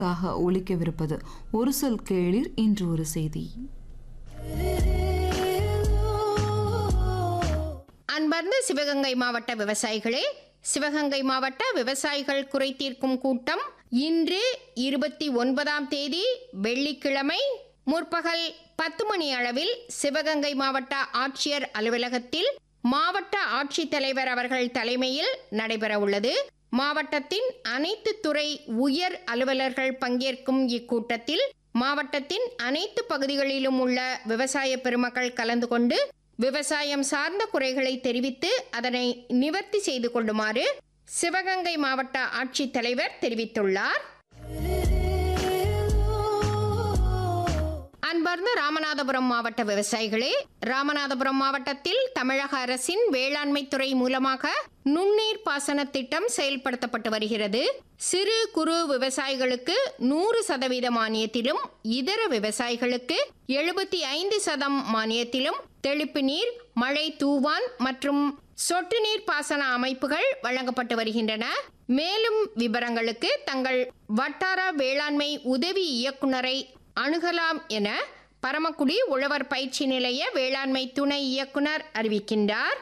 ஆக ஒலிக்கவிருப்பது ஒரு சொல் கேளிர் இன்று ஒரு செய்தி அன்பார்ந்த சிவகங்கை மாவட்ட விவசாயிகளே சிவகங்கை மாவட்ட விவசாயிகள் குறை தீர்க்கும் கூட்டம் இன்று இருபத்தி ஒன்பதாம் தேதி வெள்ளிக்கிழமை முற்பகல் பத்து மணி அளவில் சிவகங்கை மாவட்ட ஆட்சியர் அலுவலகத்தில் மாவட்ட ஆட்சித்தலைவர் அவர்கள் தலைமையில் நடைபெற உள்ளது மாவட்டத்தின் அனைத்து துறை உயர் அலுவலர்கள் பங்கேற்கும் இக்கூட்டத்தில் மாவட்டத்தின் அனைத்து பகுதிகளிலும் உள்ள விவசாய பெருமக்கள் கலந்து கொண்டு விவசாயம் சார்ந்த குறைகளை தெரிவித்து அதனை நிவர்த்தி செய்து கொள்ளுமாறு சிவகங்கை மாவட்ட ஆட்சித்தலைவர் தெரிவித்துள்ளார் அன்பார்ந்த ராமநாதபுரம் மாவட்ட விவசாயிகளே ராமநாதபுரம் மாவட்டத்தில் தமிழக அரசின் வேளாண்மை துறை மூலமாக நுண்ணீர் பாசன திட்டம் செயல்படுத்தப்பட்டு வருகிறது சிறு குறு விவசாயிகளுக்கு நூறு சதவீத மானியத்திலும் இதர விவசாயிகளுக்கு எழுபத்தி ஐந்து சதம் மானியத்திலும் தெளிப்பு நீர் மழை தூவான் மற்றும் சொட்டு நீர் பாசன அமைப்புகள் வழங்கப்பட்டு வருகின்றன மேலும் விவரங்களுக்கு தங்கள் வட்டார வேளாண்மை உதவி இயக்குனரை அணுகலாம் என பரமக்குடி உழவர் பயிற்சி நிலைய வேளாண்மை துணை இயக்குனர் அறிவிக்கின்றார்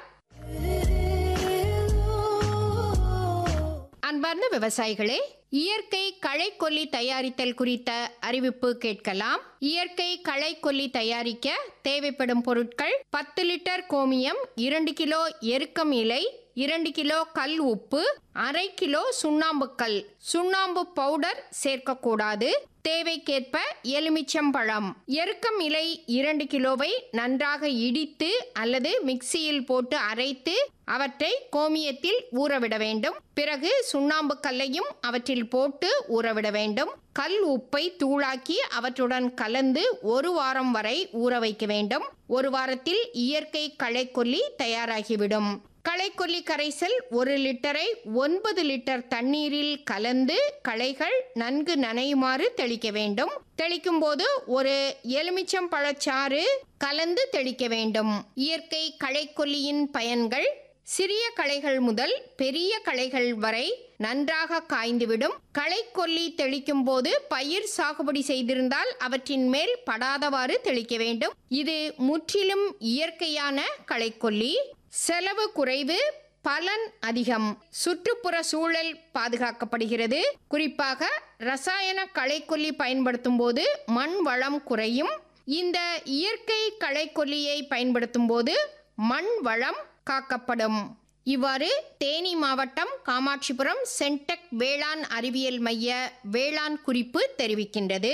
அன்பார்ந்த விவசாயிகளே இயற்கை களைக்கொல்லி தயாரித்தல் குறித்த அறிவிப்பு கேட்கலாம் இயற்கை களைக்கொல்லி தயாரிக்க தேவைப்படும் பொருட்கள் பத்து லிட்டர் கோமியம் இரண்டு கிலோ எருக்கம் இலை இரண்டு கிலோ கல் உப்பு அரை கிலோ சுண்ணாம்புக்கல் சுண்ணாம்பு பவுடர் சேர்க்கக்கூடாது தேவைக்கேற்ப எலுமிச்சம்பழம் எருக்கம் இலை இரண்டு கிலோவை நன்றாக இடித்து அல்லது மிக்சியில் போட்டு அரைத்து அவற்றை கோமியத்தில் ஊறவிட வேண்டும் பிறகு சுண்ணாம்பு கல்லையும் அவற்றில் போட்டு ஊறவிட வேண்டும் கல் உப்பை தூளாக்கி அவற்றுடன் கலந்து ஒரு வாரம் வரை ஊற வைக்க வேண்டும் ஒரு வாரத்தில் இயற்கை களைக்கொல்லி தயாராகிவிடும் களைக்கொல்லி கரைசல் ஒரு லிட்டரை ஒன்பது லிட்டர் தண்ணீரில் கலந்து களைகள் நன்கு நனையுமாறு தெளிக்க வேண்டும் தெளிக்கும் போது ஒரு எலுமிச்சம் பழச்சாறு கலந்து தெளிக்க வேண்டும் இயற்கை களைக்கொல்லியின் பயன்கள் சிறிய களைகள் முதல் பெரிய களைகள் வரை நன்றாக காய்ந்துவிடும் களைக்கொல்லி தெளிக்கும் போது பயிர் சாகுபடி செய்திருந்தால் அவற்றின் மேல் படாதவாறு தெளிக்க வேண்டும் இது முற்றிலும் இயற்கையான களைக்கொல்லி செலவு குறைவு பலன் அதிகம் சுற்றுப்புற சூழல் பாதுகாக்கப்படுகிறது குறிப்பாக ரசாயன களைக்கொல்லி பயன்படுத்தும் போது மண் வளம் குறையும் இந்த இயற்கை களைக்கொல்லியை பயன்படுத்தும் போது மண் வளம் காக்கப்படும் இவ்வாறு தேனி மாவட்டம் காமாட்சிபுரம் சென்டெக் வேளாண் அறிவியல் மைய வேளாண் குறிப்பு தெரிவிக்கின்றது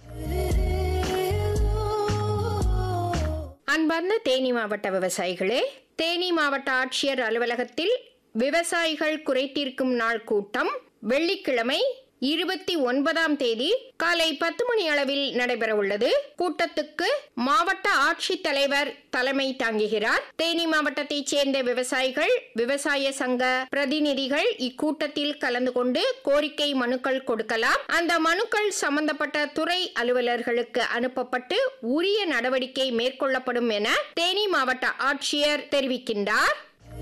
அன்பார்ந்த தேனி மாவட்ட விவசாயிகளே தேனி மாவட்ட ஆட்சியர் அலுவலகத்தில் விவசாயிகள் குறை தீர்க்கும் நாள் கூட்டம் வெள்ளிக்கிழமை இருபத்தி ஒன்பதாம் தேதி காலை பத்து மணி அளவில் நடைபெற உள்ளது கூட்டத்துக்கு மாவட்ட ஆட்சித்தலைவர் தலைமை தாங்குகிறார் தேனி மாவட்டத்தைச் சேர்ந்த விவசாயிகள் விவசாய சங்க பிரதிநிதிகள் இக்கூட்டத்தில் கலந்து கொண்டு கோரிக்கை மனுக்கள் கொடுக்கலாம் அந்த மனுக்கள் சம்பந்தப்பட்ட துறை அலுவலர்களுக்கு அனுப்பப்பட்டு உரிய நடவடிக்கை மேற்கொள்ளப்படும் என தேனி மாவட்ட ஆட்சியர் தெரிவிக்கின்றார்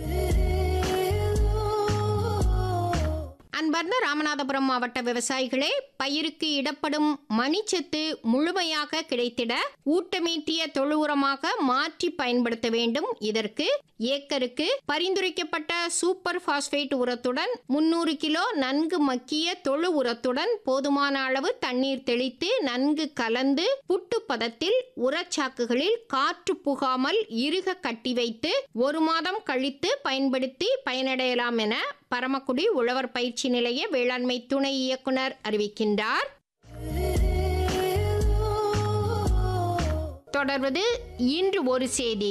அன்பார்ந்த ராமநாதபுரம் மாவட்ட விவசாயிகளே பயிருக்கு இடப்படும் மணிச்சத்து முழுமையாக கிடைத்திட ஊட்டமீட்டிய தொழு உரமாக மாற்றி பயன்படுத்த வேண்டும் இதற்கு ஏக்கருக்கு பரிந்துரைக்கப்பட்ட சூப்பர் பாஸ்பேட் உரத்துடன் முன்னூறு கிலோ நன்கு மக்கிய தொழு உரத்துடன் போதுமான அளவு தண்ணீர் தெளித்து நன்கு கலந்து புட்டு பதத்தில் உரச்சாக்குகளில் காற்று புகாமல் இறுக கட்டி வைத்து ஒரு மாதம் கழித்து பயன்படுத்தி பயனடையலாம் என பரமக்குடி உழவர் பயிற்சி நிலைய வேளாண்மை துணை இயக்குனர் அறிவிக்கின்றார் தொடர்வது இன்று ஒரு செய்தி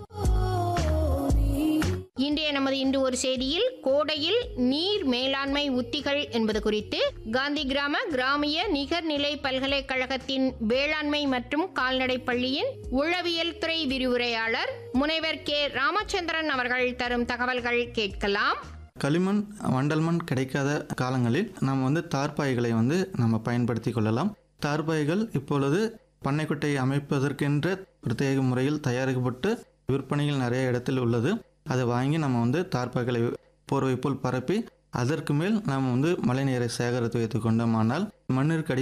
இன்றைய நமது இன்று ஒரு செய்தியில் கோடையில் நீர் மேலாண்மை உத்திகள் என்பது குறித்து காந்தி கிராம கிராமிய நிகர்நிலை பல்கலைக்கழகத்தின் வேளாண்மை மற்றும் கால்நடை பள்ளியின் உளவியல் துறை விரிவுரையாளர் முனைவர் கே ராமச்சந்திரன் அவர்கள் தரும் தகவல்கள் கேட்கலாம் களிமண் வண்டல் மண் கிடைக்காத காலங்களில் நாம் வந்து தார்பாய்களை வந்து நம்ம பயன்படுத்தி கொள்ளலாம் தார்பாய்கள் இப்பொழுது பண்ணைக்குட்டை அமைப்பதற்கென்ற பிரத்யேக முறையில் தயாரிக்கப்பட்டு விற்பனையில் நிறைய இடத்தில் உள்ளது அதை வாங்கி நம்ம வந்து தார்பாய்களை போர்வை போல் பரப்பி அதற்கு மேல் நாம் வந்து மழைநீரை சேகரித்து வைத்துக் கொண்டோமானால் மண்ணிற்கு அடியில்